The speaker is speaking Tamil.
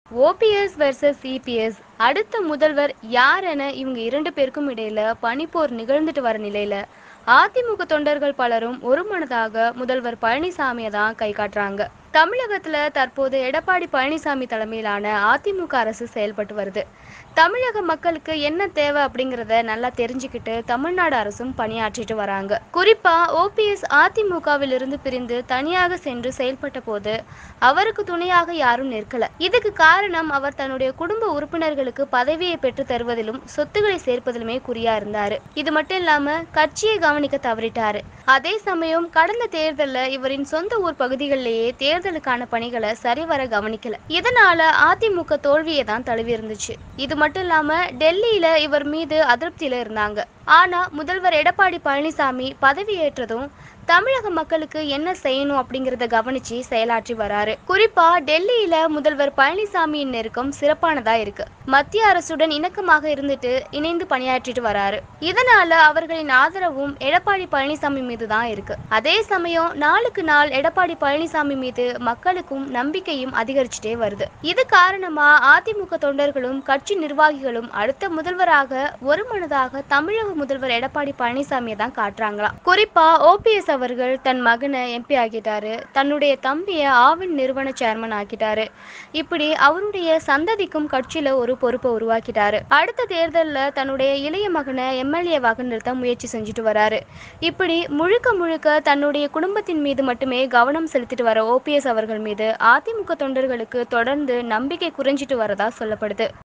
ஓபிஎஸ் வெர்சஸ் சிபிஎஸ் அடுத்த முதல்வர் யார் என இவங்க இரண்டு பேருக்கும் இடையில பனிப்போர் நிகழ்ந்துட்டு வர நிலையில அதிமுக தொண்டர்கள் பலரும் ஒருமனதாக முதல்வர் பழனிசாமியை தான் கை காட்டுறாங்க தமிழகத்துல தற்போது எடப்பாடி பழனிசாமி தலைமையிலான அதிமுக அரசு செயல்பட்டு வருது தமிழக மக்களுக்கு என்ன தேவை அப்படிங்கறத நல்லா தெரிஞ்சுக்கிட்டு தமிழ்நாடு அரசும் பணியாற்றிட்டு வராங்க குறிப்பா ஓபிஎஸ் அதிமுகவில் இருந்து பிரிந்து தனியாக சென்று செயல்பட்ட போது அவருக்கு துணையாக யாரும் நிற்கல இதுக்கு காரணம் அவர் தன்னுடைய குடும்ப உறுப்பினர்களுக்கு பதவியை பெற்று தருவதிலும் சொத்துக்களை சேர்ப்பதிலுமே குறியா இருந்தாரு இது மட்டும் இல்லாம கட்சியை கவனிக்க தவறிட்டாரு அதே சமயம் கடந்த தேர்தல்ல இவரின் சொந்த ஊர் பகுதிகளிலேயே தேர்தலுக்கான பணிகளை சரிவர கவனிக்கல இதனால அதிமுக தோல்வியை தான் தழுவி இருந்துச்சு இது மட்டும் இல்லாம டெல்லியில இவர் மீது அதிருப்தியில இருந்தாங்க ஆனா முதல்வர் எடப்பாடி பழனிசாமி பதவியேற்றதும் தமிழக மக்களுக்கு என்ன செய்யணும் அப்படிங்கறத கவனிச்சு செயலாற்றி வராரு குறிப்பா டெல்லியில முதல்வர் பழனிசாமியின் நெருக்கம் சிறப்பானதா இருக்கு மத்திய அரசுடன் இணக்கமாக இருந்துட்டு இணைந்து பணியாற்றிட்டு வராரு இதனால அவர்களின் ஆதரவும் எடப்பாடி பழனிசாமி மீது தான் இருக்கு அதே சமயம் நாளுக்கு நாள் எடப்பாடி பழனிசாமி மீது மக்களுக்கும் நம்பிக்கையும் அதிகரிச்சுட்டே வருது இது காரணமா அதிமுக தொண்டர்களும் கட்சி நிர்வாகிகளும் அடுத்த முதல்வராக ஒருமனதாக தமிழக முதல்வர் எடப்பாடி பழனிசாமியை தான் காட்டுறாங்களாம் குறிப்பா ஓபிஎஸ் அவர்கள் தன் மகனை எம்பி ஆக்கிட்டாரு தன்னுடைய தம்பியை ஆவின் நிறுவன சேர்மன் ஆக்கிட்டாரு இப்படி அவருடைய சந்ததிக்கும் கட்சியில ஒரு பொறுப்பை உருவாக்கிட்டாரு அடுத்த தேர்தலில் தன்னுடைய இளைய மகனை எம்எல்ஏவாக நிறுத்த முயற்சி செஞ்சுட்டு வராரு இப்படி முழுக்க முழுக்க தன்னுடைய குடும்பத்தின் மீது மட்டுமே கவனம் செலுத்திட்டு வர ஓபிஎஸ் அவர்கள் மீது அதிமுக தொண்டர்களுக்கு தொடர்ந்து நம்பிக்கை குறைஞ்சிட்டு வரதா சொல்லப்படுது